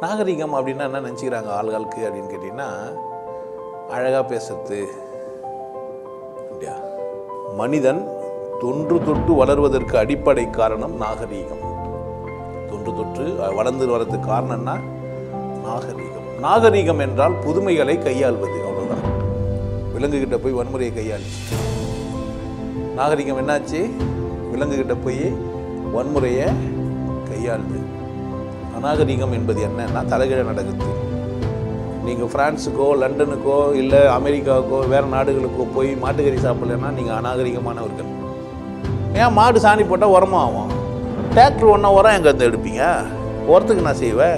நாகரிகம் அப்படின்னா என்ன நினச்சிக்கிறாங்க ஆள்களுக்கு அப்படின்னு கேட்டிங்கன்னா அழகாக பேசுறது அப்படியா மனிதன் தொன்று தொட்டு வளர்வதற்கு அடிப்படை காரணம் நாகரீகம் தொன்று தொட்டு அஹ், வளர்ந்து வரதுக்கு காரணம்னா நாகரீகம் நாகரீகம் என்றால் புதுமைகளை கையாள்வது அவ்வளோதான் விலங்குகிட்ட போய் வன்முறையை கையாளி நாகரிகம் என்னாச்சு விலங்குகிட்ட போய் வன்முறையை கையாளுது அநாகரிகம் என்பது என்னன்னா தலைகீழ நடக்குது நீங்கள் ஃப்ரான்ஸுக்கோ லண்டனுக்கோ இல்லை அமெரிக்காவுக்கோ வேறு நாடுகளுக்கோ போய் மாட்டுக்கறி சாப்பிடலன்னா நீங்கள் அநாகரிகமானவர்கள் ஏன் மாடு சாணி போட்டால் உரமா ஆகும் டிராக்டர் ஒன்றா உரம் எங்கே இருந்து எடுப்பீங்க உரத்துக்கு நான் செய்வேன்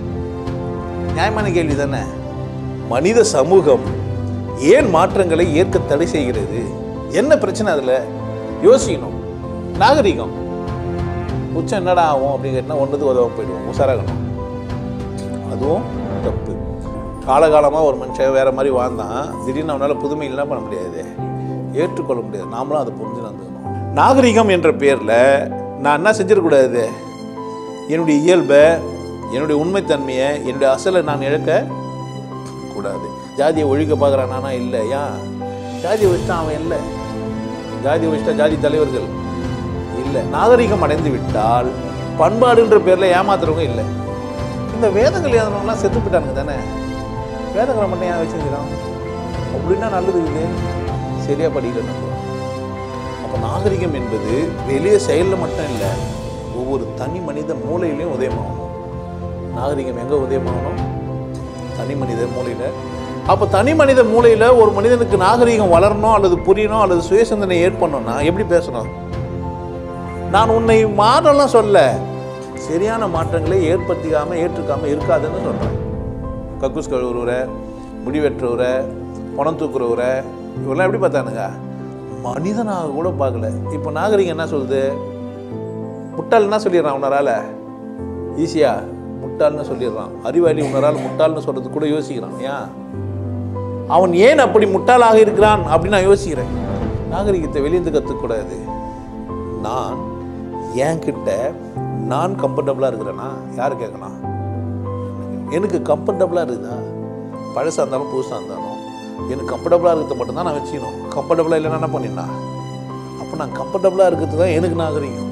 நியாயமான கேள்வி தானே மனித சமூகம் ஏன் மாற்றங்களை ஏற்க தடை செய்கிறது என்ன பிரச்சனை அதில் யோசிக்கணும் நாகரிகம் உச்சம் என்னடா ஆகும் அப்படிங்கிறதுனா ஒன்றுக்கு உதவ போயிடுவோம் உசாராகணும் அதுவும் தப்பு காலகாலமாக ஒரு மனுஷன் வேற மாதிரி வாழ்ந்தான் திடீர்னு அவனால் புதுமை என்ன பண்ண முடியாது ஏற்றுக்கொள்ள முடியாது நாமளும் அதை புரிஞ்சு நடந்துக்கணும் நாகரிகம் என்ற பேரில் நான் என்ன செஞ்சிடக்கூடாது என்னுடைய இயல்பை என்னுடைய உண்மைத்தன்மையை என்னுடைய அசலை நான் இழக்க கூடாது ஜாதியை ஒழிக்க பார்க்குறானா இல்லை ஏன் ஜாதியை வச்சுட்டா அவன் இல்லை ஜாதியை வச்சுட்டா ஜாதி தலைவர்கள் இல்லை நாகரிகம் அடைந்து விட்டால் பண்பாடுன்ற பேரில் ஏமாத்துறவங்க இல்லை இந்த வேதங்கள் எழுதணும்லாம் செத்து போயிட்டானுங்க தானே வேதங்களை மட்டும் ஏன் வச்சுருக்கிறான் அப்படின்னா நல்லது இது சரியாக படிக்கல நம்ம அப்போ நாகரிகம் என்பது வெளியே செயலில் மட்டும் இல்லை ஒவ்வொரு தனி மனித மூளையிலையும் உதயமாகணும் நாகரிகம் எங்கே உதயமாகணும் தனி மனித மூளையில் அப்போ தனி மனித மூளையில் ஒரு மனிதனுக்கு நாகரிகம் வளரணும் அல்லது புரியணும் அல்லது சுயசிந்தனை ஏற்படணும்னா எப்படி பேசணும் நான் உன்னை மாறலாம் சொல்ல சரியான மாற்றங்களை ஏற்படுத்திக்காம ஏற்றுக்காம இருக்காதுன்னு சொல்கிறேன் கக்கூஸ் கழுவுறவரை முடிவெற்றவரை பணம் தூக்குறவரை இவெல்லாம் எப்படி பார்த்தானுங்க மனிதனாக கூட பார்க்கல இப்போ நாகரிகம் என்ன சொல்லுது முட்டாள் என்ன சொல்லிடுறான் உன்னரால ஈஸியா முட்டாள்னு சொல்லிடுறான் அறிவாளி உன்னரால் முட்டாள்னு சொல்றது கூட யோசிக்கிறான் ஏன் அவன் ஏன் அப்படி முட்டாளாக இருக்கிறான் அப்படின்னு நான் யோசிக்கிறேன் நாகரிகத்தை வெளியேந்து கற்றுக்கூடாது நான் என்கிட்ட நான் கம்ஃபர்டபுளாக இருக்கிறேன்னா யார் கேட்கணும் எனக்கு கம்ஃபர்டபுளாக இருக்குதா பழசாக இருந்தாலும் புதுசாக இருந்தாலும் எனக்கு கம்ஃபர்டபுளாக இருக்கிறத மட்டும்தான் நான் வச்சுக்கணும் கம்ஃபர்டபுளாக இல்லைன்னா என்ன பண்ணிடலாம் அப்போ நான் கம்ஃபர்டபுளாக இருக்கிறது தான் எனக்கு நாகரிகம்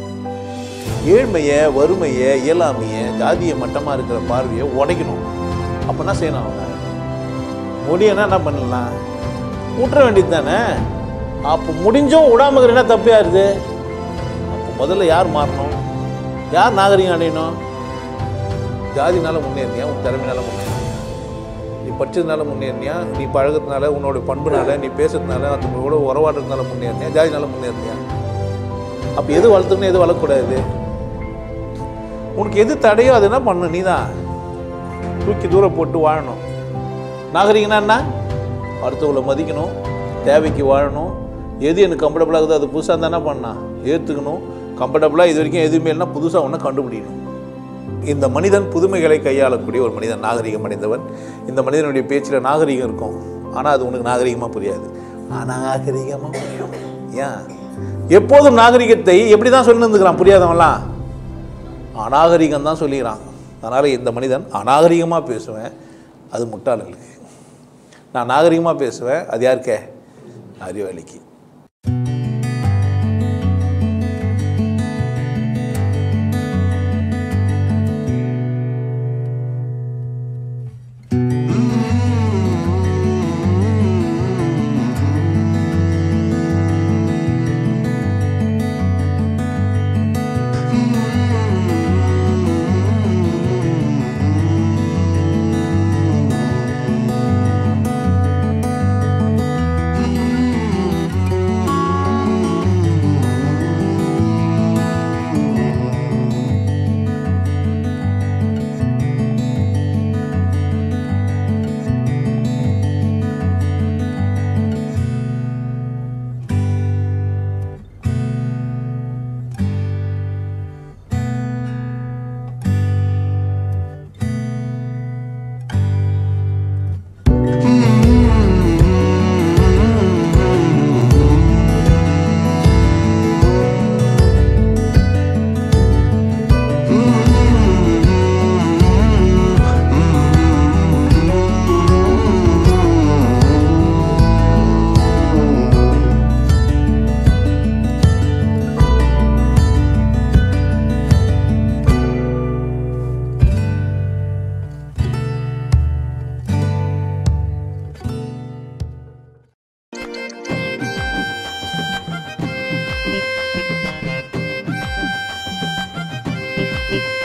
ஏழ்மையை வறுமையை இயலாமையை ஜாதிய மட்டமாக இருக்கிற பார்வையை உடைக்கணும் அப்போ என்ன செய்யணும் அவங்க முடியனா என்ன பண்ணலாம் விட்டுற வேண்டியது தானே அப்போ முடிஞ்சும் விடாம இருக்கிற தப்பே ஆகுது அப்போ முதல்ல யார் மாறணும் யார் நாகரிகம் அடையணும் ஜாதினால முன்னேறினியா உன் திறமைனால முன்னேறினியா நீ படிச்சதுனால முன்னேறினியா நீ பழகிறதுனால உன்னோட பண்புனால நீ பேசுறதுனால அதுங்களோட உறவாடுறதுனால முன்னேறினியா ஜாதினால முன்னேறினியா அப்போ எது வளர்த்துக்கணும் எது வளர்க்கக்கூடாது உனக்கு எது தடையோ அது என்ன பண்ணணும் நீ தான் தூக்கி தூரம் போட்டு வாழணும் நாகரிகம்னா என்ன அடுத்தவங்களை மதிக்கணும் தேவைக்கு வாழணும் எது எனக்கு கம்ஃபர்டபுளாக இருக்குதோ அது புதுசாக இருந்தால் என்ன பண்ணா ஏற்றுக்கணும் கம்ஃபர்டபுளாக இது வரைக்கும் எதுவுமே இல்லைனா புதுசாக ஒன்று கண்டுபிடிக்கணும் இந்த மனிதன் புதுமைகளை கையாளக்கூடிய ஒரு மனிதன் நாகரிகம் அடைந்தவன் இந்த மனிதனுடைய பேச்சில் நாகரிகம் இருக்கும் ஆனால் அது உனக்கு நாகரிகமாக புரியாது அநாகரிகமாக புரியும் ஏன் எப்போதும் நாகரிகத்தை எப்படி தான் சொல்லி இருந்துக்கிறான் புரியாதவன்லாம் அநாகரிகம் தான் சொல்லிக்கிறான் அதனால் இந்த மனிதன் அநாகரிகமாக பேசுவேன் அது முட்டாளுங்களுக்கு நான் நாகரிகமாக பேசுவேன் அது யாருக்கே அறிவாளிக்கு நன்றி